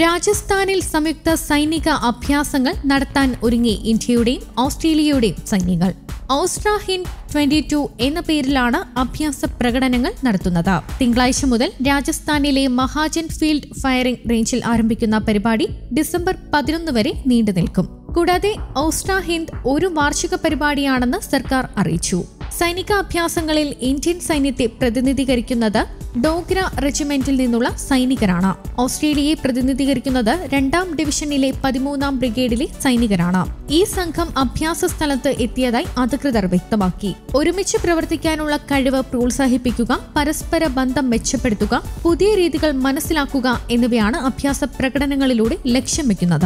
രാജസ്ഥാനിൽ സംയുക്ത സൈനിക അഭ്യാസങ്ങൾ നടത്താൻ ഒരുങ്ങി ഇന്ത്യയുടെയും ഓസ്ട്രേലിയയുടെയും സൈന്യങ്ങൾ ഓസ്ട്രാഹിൻ ട്വന്റി ടു എന്ന പേരിലാണ് അഭ്യാസ പ്രകടനങ്ങൾ നടത്തുന്നത് തിങ്കളാഴ്ച മുതൽ രാജസ്ഥാനിലെ മഹാജൻ ഫീൽഡ് ഫയറിംഗ് റേഞ്ചിൽ ആരംഭിക്കുന്ന പരിപാടി ഡിസംബർ പതിനൊന്ന് വരെ നീണ്ടു നിൽക്കും കൂടാതെ ഓസ്ട്രാ ഹിന്ദ് ഒരു വാർഷിക പരിപാടിയാണെന്ന് സർക്കാർ അറിയിച്ചു സൈനിക അഭ്യാസങ്ങളിൽ ഇന്ത്യൻ സൈന്യത്തെ പ്രതിനിധീകരിക്കുന്നത് ഡോഗ്ര റെജിമെന്റിൽ നിന്നുള്ള സൈനികരാണ് ഓസ്ട്രേലിയയെ പ്രതിനിധീകരിക്കുന്നത് രണ്ടാം ഡിവിഷനിലെ പതിമൂന്നാം ബ്രിഗേഡിലെ സൈനികരാണ് ഈ സംഘം അഭ്യാസ സ്ഥലത്ത് എത്തിയതായി അധികൃതർ വ്യക്തമാക്കി ഒരുമിച്ച് പ്രവർത്തിക്കാനുള്ള കഴിവ് പ്രോത്സാഹിപ്പിക്കുക പരസ്പര ബന്ധം മെച്ചപ്പെടുത്തുക പുതിയ രീതികൾ മനസ്സിലാക്കുക എന്നിവയാണ് അഭ്യാസ പ്രകടനങ്ങളിലൂടെ ലക്ഷ്യം വെക്കുന്നത്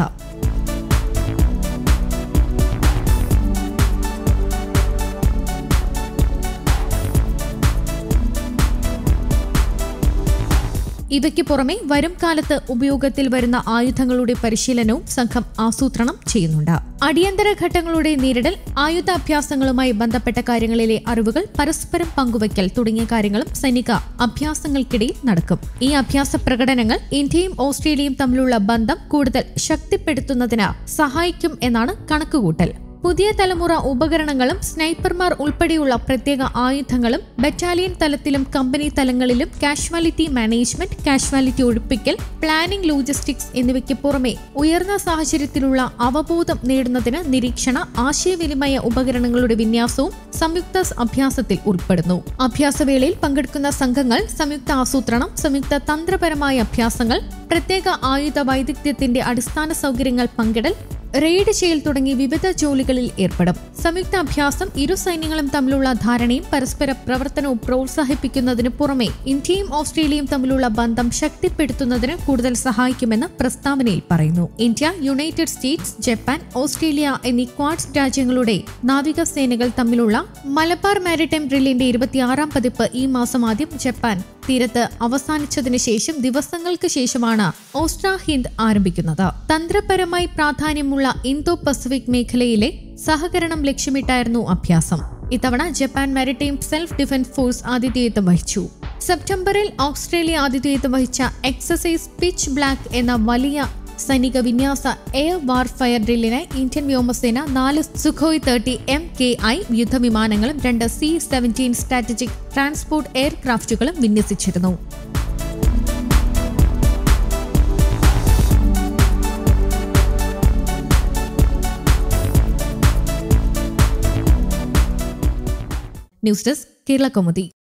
ഇവയ്ക്ക് പുറമെ വരും കാലത്ത് ഉപയോഗത്തിൽ വരുന്ന ആയുധങ്ങളുടെ പരിശീലനവും സംഘം ആസൂത്രണം ചെയ്യുന്നുണ്ട് അടിയന്തര ഘട്ടങ്ങളുടെ നേരിടൽ ആയുധാഭ്യാസങ്ങളുമായി ബന്ധപ്പെട്ട കാര്യങ്ങളിലെ അറിവുകൾ പരസ്പരം പങ്കുവയ്ക്കൽ തുടങ്ങിയ കാര്യങ്ങളും സൈനിക അഭ്യാസങ്ങൾക്കിടയിൽ നടക്കും ഈ അഭ്യാസ പ്രകടനങ്ങൾ ഇന്ത്യയും ഓസ്ട്രേലിയയും തമ്മിലുള്ള ബന്ധം കൂടുതൽ ശക്തിപ്പെടുത്തുന്നതിന് സഹായിക്കും എന്നാണ് കണക്കുകൂട്ടൽ പുതിയ തലമുറ ഉപകരണങ്ങളും സ്നൈപ്പർമാർ ഉൾപ്പെടെയുള്ള പ്രത്യേക ആയുധങ്ങളും ബറ്റാലിയൻ തലത്തിലും കമ്പനി തലങ്ങളിലും കാഷ്വാലിറ്റി മാനേജ്മെന്റ് കാഷ്വാലിറ്റി ഒഴിപ്പിക്കൽ പ്ലാനിംഗ് ലോജിസ്റ്റിക്സ് എന്നിവയ്ക്ക് പുറമെ ഉയർന്ന സാഹചര്യത്തിലുള്ള അവബോധം നേടുന്നതിന് നിരീക്ഷണ ആശയവിനിമയ ഉപകരണങ്ങളുടെ വിന്യാസവും സംയുക്ത അഭ്യാസത്തിൽ ഉൾപ്പെടുന്നു അഭ്യാസവേളയിൽ പങ്കെടുക്കുന്ന സംഘങ്ങൾ സംയുക്ത ആസൂത്രണം സംയുക്ത തന്ത്രപരമായ അഭ്യാസങ്ങൾ പ്രത്യേക ആയുധ വൈദഗ്ധ്യത്തിന്റെ അടിസ്ഥാന സൗകര്യങ്ങൾ പങ്കിടൽ റെയ്ഡ് ചെയ്യൽ തുടങ്ങി വിവിധ ജോലികളിൽ ഏർപ്പെടും സംയുക്ത അഭ്യാസം ഇരു സൈന്യങ്ങളും തമ്മിലുള്ള ധാരണയും പരസ്പര പ്രവർത്തനവും പ്രോത്സാഹിപ്പിക്കുന്നതിന് പുറമെ ഇന്ത്യയും ഓസ്ട്രേലിയയും തമ്മിലുള്ള ബന്ധം ശക്തിപ്പെടുത്തുന്നതിന് കൂടുതൽ സഹായിക്കുമെന്ന് പ്രസ്താവനയിൽ പറയുന്നു India United States Japan Australia എന്നീ ക്വാഡ്സ് രാജ്യങ്ങളുടെ നാവികസേനകൾ തമ്മിലുള്ള മലബാർ മാരിടൈം ഡ്രില്ലിന്റെ ഇരുപത്തിയാറാം പതിപ്പ് ഈ മാസം ആദ്യം ജപ്പാൻ തീരത്ത് അവസാനിച്ചതിന് ശേഷം ദിവസങ്ങൾക്ക് ശേഷമാണ് ഓസ്ട്രാ ഹിന്ദ് ആരംഭിക്കുന്നത് തന്ത്രപരമായി പ്രാധാന്യമുള്ള ഇന്തോ പസഫിക് മേഖലയിലെ സഹകരണം ലക്ഷ്യമിട്ടായിരുന്നു അഭ്യാസം ഇത്തവണ Japan maritime self defence force ആതിഥേയത്വം വഹിച്ചു സെപ്റ്റംബറിൽ ഓസ്ട്രേലിയ ആതിഥേയത്വം വഹിച്ച എക്സസൈസ് പിച്ച് ബ്ലാക്ക് എന്ന വലിയ സൈനിക വിന്യാസ എയർ വാർഫയർ ഡ്രില്ലിന് ഇന്ത്യൻ വ്യോമസേന നാല് Sukhoi thirty M K I യുദ്ധവിമാനങ്ങളും രണ്ട് സി സെവൻറ്റീൻ സ്ട്രാറ്റജിക് ട്രാൻസ്പോർട്ട് എയർക്രാഫ്റ്റുകളും വിന്യസിച്ചിരുന്നു ന്യൂസ് ഡെസ്ക് കേരള കൗമുദി